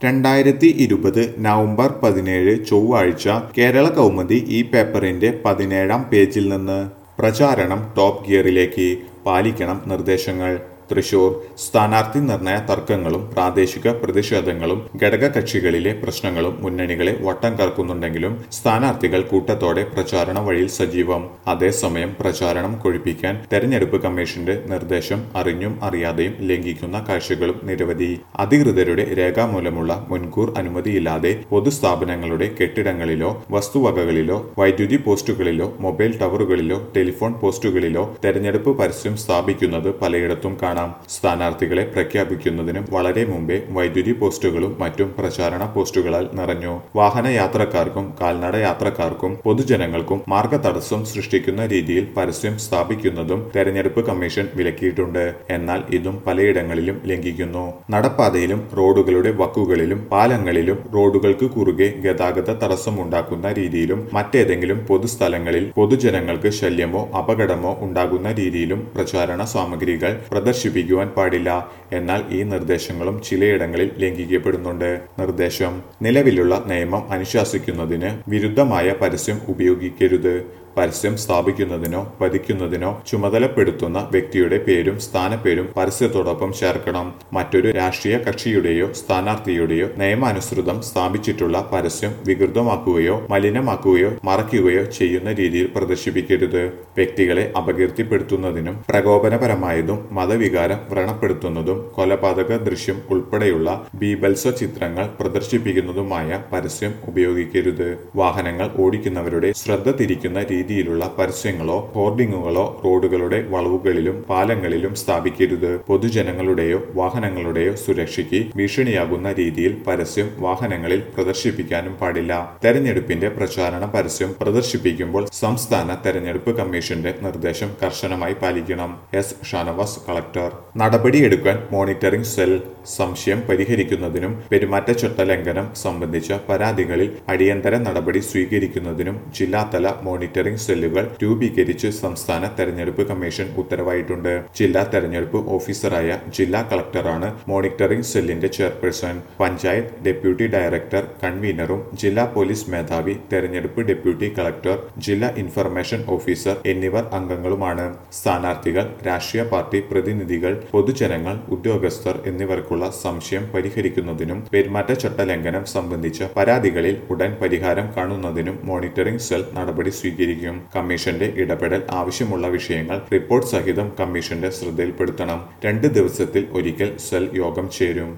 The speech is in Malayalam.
രണ്ടായിരത്തി ഇരുപത് നവംബർ പതിനേഴ് ചൊവ്വാഴ്ച കേരള കൗമുദി ഈ പേപ്പറിന്റെ പതിനേഴാം പേജിൽ നിന്ന് പ്രചാരണം ടോപ്പ് ഗിയറിലേക്ക് പാലിക്കണം നിർദ്ദേശങ്ങൾ തൃശൂർ സ്ഥാനാർത്ഥി നിർണയ തർക്കങ്ങളും പ്രാദേശിക പ്രതിഷേധങ്ങളും ഘടകകക്ഷികളിലെ പ്രശ്നങ്ങളും മുന്നണികളെ വട്ടം കറക്കുന്നുണ്ടെങ്കിലും സ്ഥാനാർത്ഥികൾ കൂട്ടത്തോടെ പ്രചാരണ വഴിയിൽ സജീവം അതേസമയം പ്രചാരണം കൊഴിപ്പിക്കാൻ തെരഞ്ഞെടുപ്പ് കമ്മീഷന്റെ നിർദ്ദേശം അറിഞ്ഞും അറിയാതെയും ലംഘിക്കുന്ന കാഴ്ചകളും നിരവധി അധികൃതരുടെ രേഖാമൂലമുള്ള മുൻകൂർ അനുമതിയില്ലാതെ പൊതുസ്ഥാപനങ്ങളുടെ കെട്ടിടങ്ങളിലോ വസ്തുവകകളിലോ വൈദ്യുതി പോസ്റ്റുകളിലോ മൊബൈൽ ടവറുകളിലോ ടെലിഫോൺ പോസ്റ്റുകളിലോ തെരഞ്ഞെടുപ്പ് പരസ്യം സ്ഥാപിക്കുന്നത് പലയിടത്തും കാണാം സ്ഥാനാർത്ഥികളെ പ്രഖ്യാപിക്കുന്നതിനും വളരെ മുമ്പേ വൈദ്യുതി പോസ്റ്റുകളും മറ്റും പ്രചാരണ പോസ്റ്റുകളാൽ നിറഞ്ഞു വാഹന യാത്രക്കാർക്കും കാൽനട യാത്രക്കാർക്കും പൊതുജനങ്ങൾക്കും മാർഗതടസ്സം സൃഷ്ടിക്കുന്ന രീതിയിൽ പരസ്യം സ്ഥാപിക്കുന്നതും തെരഞ്ഞെടുപ്പ് കമ്മീഷൻ വിലക്കിയിട്ടുണ്ട് എന്നാൽ ഇതും പലയിടങ്ങളിലും ലംഘിക്കുന്നു നടപ്പാതയിലും റോഡുകളുടെ വക്കുകളിലും പാലങ്ങളിലും റോഡുകൾക്ക് കുറുകെ ഗതാഗത തടസ്സമുണ്ടാക്കുന്ന രീതിയിലും മറ്റേതെങ്കിലും പൊതുസ്ഥലങ്ങളിൽ പൊതുജനങ്ങൾക്ക് ശല്യമോ അപകടമോ ഉണ്ടാകുന്ന രീതിയിലും പ്രചാരണ സാമഗ്രികൾ പ്രദർശിപ്പിക്കുവാൻ പാടില്ല എന്നാൽ ഈ നിർദ്ദേശങ്ങളും ചിലയിടങ്ങളിൽ ലംഘിക്കപ്പെടുന്നുണ്ട് നിർദ്ദേശം നിലവിലുള്ള നിയമം അനുശാസിക്കുന്നതിന് വിരുദ്ധമായ പരസ്യം ഉപയോഗിക്കരുത് പരസ്യം സ്ഥാപിക്കുന്നതിനോ പതിക്കുന്നതിനോ ചുമതലപ്പെടുത്തുന്ന വ്യക്തിയുടെ പേരും സ്ഥാനപ്പേരും പരസ്യത്തോടൊപ്പം ചേർക്കണം മറ്റൊരു രാഷ്ട്രീയ കക്ഷിയുടെയോ സ്ഥാനാർത്ഥിയുടെയോ നിയമാനുസൃതം സ്ഥാപിച്ചിട്ടുള്ള പരസ്യം വികൃതമാക്കുകയോ മലിനമാക്കുകയോ മറയ്ക്കുകയോ ചെയ്യുന്ന രീതിയിൽ പ്രദർശിപ്പിക്കരുത് വ്യക്തികളെ അപകീർത്തിപ്പെടുത്തുന്നതിനും പ്രകോപനപരമായതും മതവികാരം വ്രണപ്പെടുത്തുന്നതും കൊലപാതക ദൃശ്യം ഉൾപ്പെടെയുള്ള ബീബൽസ ചിത്രങ്ങൾ പ്രദർശിപ്പിക്കുന്നതുമായ പരസ്യം ഉപയോഗിക്കരുത് വാഹനങ്ങൾ ഓടിക്കുന്നവരുടെ ശ്രദ്ധ തിരിക്കുന്ന രീതിയിലുള്ള പരസ്യങ്ങളോ ഹോർഡിങ്ങുകളോ റോഡുകളുടെ വളവുകളിലും പാലങ്ങളിലും സ്ഥാപിക്കരുത് പൊതുജനങ്ങളുടെയോ വാഹനങ്ങളുടെയോ സുരക്ഷയ്ക്ക് ഭീഷണിയാകുന്ന രീതിയിൽ പരസ്യം വാഹനങ്ങളിൽ പ്രദർശിപ്പിക്കാനും പാടില്ല തെരഞ്ഞെടുപ്പിന്റെ പ്രചാരണ പരസ്യം പ്രദർശിപ്പിക്കുമ്പോൾ സംസ്ഥാന തെരഞ്ഞെടുപ്പ് കമ്മീഷന്റെ നിർദ്ദേശം കർശനമായി പാലിക്കണം എസ് ഷാനവാസ് കളക്ടർ നടപടിയെടുക്കാൻ മോണിറ്ററിംഗ് സെൽ സംശയം പരിഹരിക്കുന്നതിനും പെരുമാറ്റച്ചട്ട ലംഘനം സംബന്ധിച്ച പരാതികളിൽ അടിയന്തര നടപടി സ്വീകരിക്കുന്നതിനും ജില്ലാതല മോണിറ്ററിംഗ് സെല്ലുകൾ രൂപീകരിച്ച് സംസ്ഥാന തെരഞ്ഞെടുപ്പ് കമ്മീഷൻ ഉത്തരവായിട്ടുണ്ട് ജില്ലാ തെരഞ്ഞെടുപ്പ് ഓഫീസറായ ജില്ലാ കളക്ടറാണ് മോണിറ്ററിംഗ് സെല്ലിന്റെ ചെയർപേഴ്സൺ പഞ്ചായത്ത് ഡെപ്യൂട്ടി ഡയറക്ടർ കൺവീനറും ജില്ലാ പോലീസ് മേധാവി തെരഞ്ഞെടുപ്പ് ഡെപ്യൂട്ടി കളക്ടർ ജില്ലാ ഇൻഫർമേഷൻ ഓഫീസർ എന്നിവർ അംഗങ്ങളുമാണ് സ്ഥാനാർത്ഥികൾ രാഷ്ട്രീയ പാർട്ടി പ്രതിനിധികൾ പൊതുജനങ്ങൾ ഉദ്യോഗസ്ഥർ എന്നിവർക്കുള്ള സംശയം പരിഹരിക്കുന്നതിനും പെരുമാറ്റച്ചട്ട ലംഘനം സംബന്ധിച്ച പരാതികളിൽ ഉടൻ പരിഹാരം കാണുന്നതിനും മോണിറ്ററിംഗ് സെൽ നടപടി സ്വീകരിക്കും കമ്മീഷന്റെ ഇടപെടൽ ആവശ്യമുള്ള വിഷയങ്ങൾ റിപ്പോർട്ട് സഹിതം കമ്മീഷന്റെ ശ്രദ്ധയിൽപ്പെടുത്തണം രണ്ട് ദിവസത്തിൽ ഒരിക്കൽ സെൽ യോഗം ചേരും